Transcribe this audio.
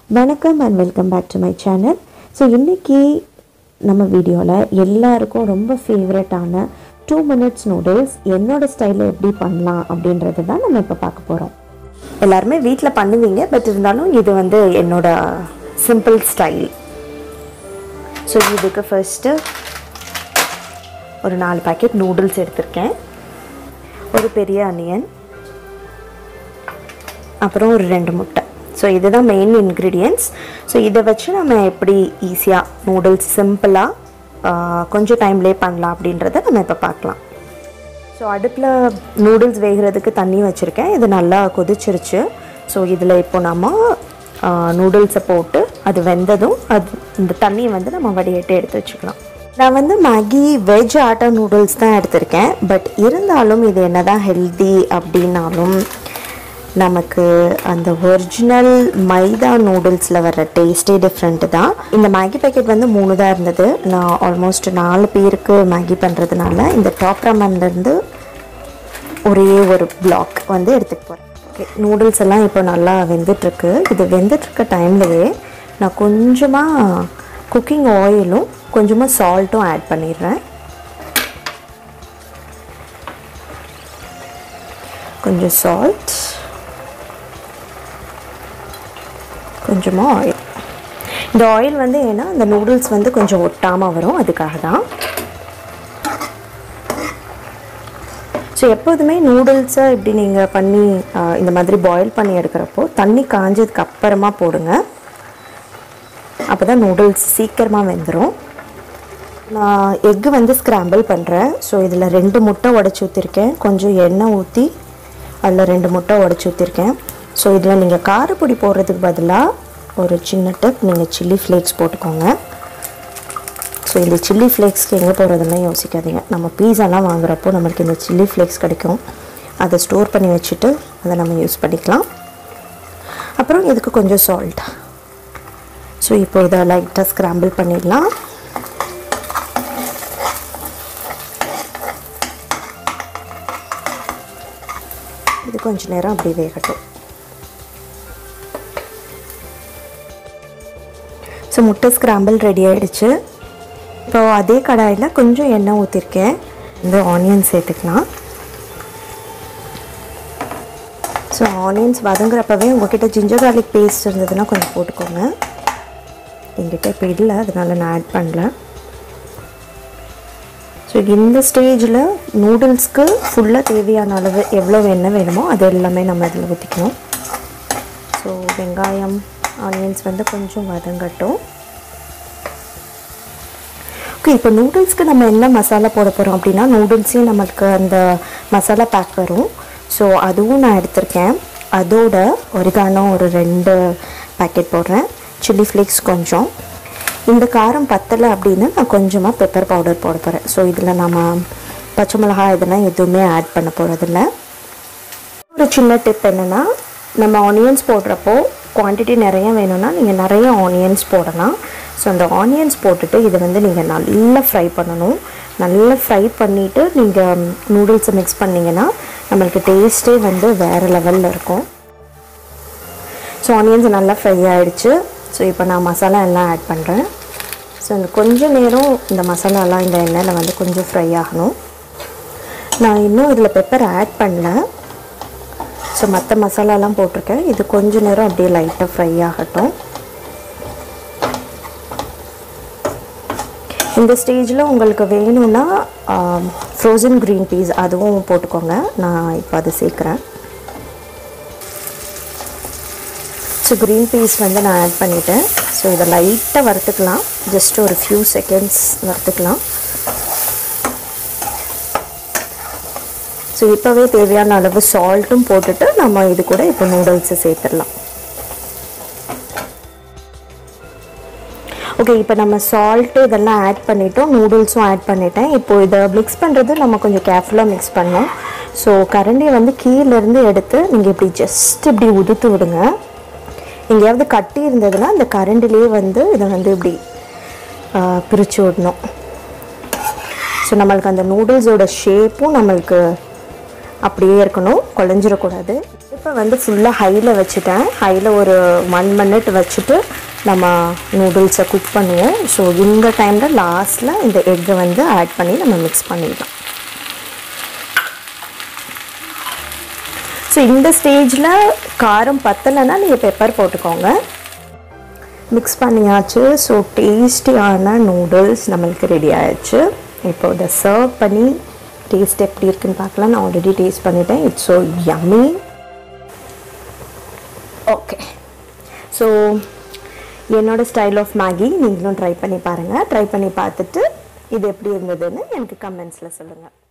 வணக்கம் and welcome back to my channel so இன்றைக்கி நம்ம வீடியோவில் எல்லாருக்கும் ரொம்ப ஃபேவரட்டான டூ மினிட்ஸ் நூடுல்ஸ் என்னோட ஸ்டைலில் எப்படி பண்ணலாம் அப்படின்றது தான் நம்ம இப்போ பார்க்க போகிறோம் எல்லாருமே வீட்டில் பண்ணுவீங்க பட் இருந்தாலும் இது வந்து என்னோட சிம்பிள் ஸ்டைல் ஸோ இதுக்கு ஃபர்ஸ்ட்டு ஒரு நாலு பாக்கெட் நூடுல்ஸ் எடுத்திருக்கேன் ஒரு பெரிய அனியன் அப்புறம் ஒரு ரெண்டு முட்டை ஸோ இதுதான் மெயின் இன்க்ரீடியன்ட்ஸ் ஸோ இதை வச்சு நம்ம எப்படி ஈஸியாக நூடுல்ஸ் சிம்பிளாக கொஞ்சம் டைம்லேயே பண்ணலாம் அப்படின்றத நம்ம இப்போ பார்க்கலாம் ஸோ அடுப்பில் நூடுல்ஸ் வேகிறதுக்கு தண்ணி வச்சுருக்கேன் இது நல்லா கொதிச்சிருச்சு ஸோ இதில் இப்போ நம்ம நூடுல்ஸை போட்டு அது வெந்ததும் அது இந்த தண்ணியை வந்து நம்ம வடிகட்டி எடுத்து வச்சுக்கலாம் நான் வந்து மேகி வெஜ் ஆட்டா நூடுல்ஸ் தான் எடுத்திருக்கேன் பட் இருந்தாலும் இது என்னதான் ஹெல்தி அப்படின்னாலும் நமக்கு அந்த ஒரிஜினல் மைதா நூடுல்ஸில் வர டேஸ்ட்டே டிஃப்ரெண்ட்டு தான் இந்த மேகி பேக்கெட் வந்து மூணு தான் இருந்தது நான் ஆல்மோஸ்ட் நாலு பேருக்கு மேகி பண்ணுறதுனால இந்த டாப் ரமன்லேருந்து ஒரே ஒரு பிளாக் வந்து எடுத்துகிட்டு போகிறேன் ஓகே நூடுல்ஸ் எல்லாம் இப்போ நல்லா வெந்துட்டுருக்கு இது வெந்துட்டுருக்க டைம்லவே நான் கொஞ்சமாக குக்கிங் ஆயிலும் கொஞ்சமாக சால்ட்டும் ஆட் பண்ணிடுறேன் கொஞ்சம் சால்ட் கொஞ்சமாக ஆயில் இந்த ஆயில் வந்து ஏன்னா இந்த நூடுல்ஸ் வந்து கொஞ்சம் ஒட்டாமல் வரும் அதுக்காக தான் ஸோ எப்போதுமே நூடுல்ஸை இப்படி நீங்கள் பண்ணி ஆஹ், இந்த மாதிரி பாயில் பண்ணி எடுக்கிறப்போ தண்ணி காஞ்சதுக்கு அப்புறமா போடுங்க அப்போ தான் நூடுல்ஸ் சீக்கிரமாக வெந்துடும் நான் எக்கு வந்து ஸ்க்ராம்பிள் பண்ணுறேன் ஸோ இதில் ரெண்டு முட்டை உடச்சி ஊற்றிருக்கேன் கொஞ்சம் எண்ணெய் ஊற்றி அதில் ரெண்டு முட்டை உடச்சி ஊற்றிருக்கேன் ஸோ இதில் நீங்கள் காரப்பொடி போடுறதுக்கு பதிலாக ஒரு சின்ன டப் நீங்கள் சில்லி ஃப்ளேக்ஸ் போட்டுக்கோங்க ஸோ இந்த சில்லி ஃப்ளேக்ஸ்க்கு எங்கே போகிறதுலாம் யோசிக்காதீங்க நம்ம பீஸாலாம் வாங்குறப்போ நம்மளுக்கு இந்த சில்லி ஃப்ளேக்ஸ் கிடைக்கும் அதை ஸ்டோர் பண்ணி வச்சுட்டு அதை நம்ம யூஸ் பண்ணிக்கலாம் அப்புறம் இதுக்கு கொஞ்சம் சால்ட் ஸோ இப்போ இதை லைட்டாக ஸ்க்ராம்பிள் பண்ணிடலாம் இது கொஞ்ச நேரம் அப்படி வேகட்டும் ஸோ முட்டை ஸ்க்ராம்பிள் ரெடி ஆயிடுச்சு இப்போ அதே கடாயில் கொஞ்சம் எண்ணெய் ஊற்றிருக்கேன் இந்த ஆனியன் சேர்த்துக்கலாம் ஸோ ஆனியன்ஸ் வதங்குறப்பவே உங்ககிட்ட ஜிஞ்சர் garlic பேஸ்ட் இருந்ததுன்னா கொஞ்சம் போட்டுக்கோங்க என்கிட்ட இப்போ இல்லை அதனால நான் ஆட் பண்ணல ஸோ இந்த ஸ்டேஜில் நூடுல்ஸ்க்கு ஃபுல்லாக தேவையான அளவு எவ்வளோ எண்ணெய் வேணுமோ அது எல்லாமே நம்ம இதில் ஊற்றிக்கணும் ஸோ வெங்காயம் ஆனியன்ஸ் வந்து கொஞ்சம் வதங்கட்டும் ஓகே இப்போ நூடுல்ஸ்க்கு நம்ம என்ன மசாலா போட போகிறோம் அப்படின்னா நூடுல்ஸையும் நமக்கு அந்த மசாலா பேக் வரும் ஸோ அதுவும் நான் எடுத்திருக்கேன் அதோட ஒரிகானோ ஒரு ரெண்டு பேக்கெட் போடுறேன் சில்லி ஃப்ளேக்ஸ் கொஞ்சம் இந்த காரம் பத்தலை அப்படின்னு நான் கொஞ்சமாக பெப்பர் பவுடர் போட போகிறேன் ஸோ இதில் நம்ம பச்சை மிளகாய் இதெல்லாம் எதுவுமே ஆட் பண்ண போகிறதில்ல ஒரு சின்ன டிப் என்னென்னா நம்ம ஆனியன்ஸ் போடுறப்போ குவான்டிட்டி நிறைய வேணும்னா நீங்கள் நிறைய ஆனியன்ஸ் போடலாம் ஸோ அந்த ஆனியன்ஸ் போட்டுட்டு இதை வந்து நீங்கள் நல்லா ஃப்ரை பண்ணணும் நல்லா ஃப்ரை பண்ணிவிட்டு நீங்கள் நூடுல்ஸை மிக்ஸ் பண்ணிங்கன்னா நம்மளுக்கு டேஸ்ட்டே வந்து வேறு லெவலில் இருக்கும் ஸோ ஆனியன்ஸ் நல்லா ஃப்ரை ஆகிடுச்சு ஸோ இப்போ நான் மசாலா எல்லாம் ஆட் பண்ணுறேன் ஸோ இந்த கொஞ்ச நேரம் இந்த மசாலாலாம் இந்த எண்ணெயில் வந்து கொஞ்சம் ஃப்ரை ஆகணும் நான் இன்னும் இதில் பெப்பர் ஆட் பண்ணல ஸோ மற்ற மசாலாலாம் போட்டிருக்கேன் இது கொஞ்ச நேரம் அப்படியே லைட்டாக ஃப்ரை ஆகட்டும் இந்த ஸ்டேஜில் உங்களுக்கு வேணும்னா ஃப்ரோசன் க்ரீன் பீஸ் அதுவும் போட்டுக்கோங்க நான் இப்போ அதை சேர்க்குறேன் ஸோ க்ரீன் பீஸ் வந்து நான் ஆட் பண்ணிட்டேன் ஸோ இதை லைட்டாக வறுத்துக்கலாம் ஜஸ்ட் ஒரு ஃபியூ செகண்ட்ஸ் வறுத்துக்கலாம் ஸோ இப்போவே தேவையான அளவு சால்ட்டும் போட்டுட்டு நம்ம இது கூட இப்போ நூடுல்ஸை சேர்த்துடலாம் ஓகே இப்போ நம்ம சால்ட்டு இதெல்லாம் ஆட் பண்ணிட்டோம் நூடுல்ஸும் ஆட் பண்ணிட்டேன் இப்போ இதை மிக்ஸ் பண்ணுறது நம்ம கொஞ்சம் கேர்ஃபுல்லாக மிக்ஸ் பண்ணோம் ஸோ கரண்டியை வந்து கீழேருந்து எடுத்து நீங்கள் இப்படி ஜஸ்ட் இப்படி உதுத்து விடுங்க எங்கேயாவது கட்டி இருந்ததுன்னா அந்த கரண்டிலேயே வந்து இதை வந்து இப்படி பிரித்து விடணும் ஸோ நம்மளுக்கு அந்த நூடுல்ஸோட ஷேப்பும் நம்மளுக்கு அப்படியே இருக்கணும் குழஞ்சிடக்கூடாது இப்போ அடுப்பை வந்து ஃபுல்லாக ஹையில் வச்சுட்டேன் ஹையில் ஒரு ஒன் மினிட் வச்சுட்டு நம்ம நூடுல்ஸை குக் பண்ணுவோம் ஸோ இந்த டைமில் லாஸ்ட்டில் இந்த எக்கை வந்து ஆட் பண்ணி நம்ம மிக்ஸ் பண்ணிடலாம் ஸோ இந்த ஸ்டேஜில் காரம் பத்தலைன்னா நீங்கள் பெப்பர் போட்டுக்கோங்க மிக்ஸ் பண்ணியாச்சு ஸோ டேஸ்டியான நூடுல்ஸ் நம்மளுக்கு ரெடி ஆயிடுச்சு இப்போ இதை சர்வ் பண்ணி டேஸ்ட் எப்படி இருக்குன்னு பார்க்கலாம் நான் ஆல்ரெடி டேஸ்ட் பண்ணிட்டேன் it's so yummy okay so என்னோட ஸ்டைல் ஆஃப் மேகி நீங்களும் ட்ரை பண்ணி பாருங்கள் ட்ரை பண்ணி பார்த்துட்டு இது எப்படி இருந்ததுன்னு எனக்கு கமெண்ட்ஸில் சொல்லுங்கள்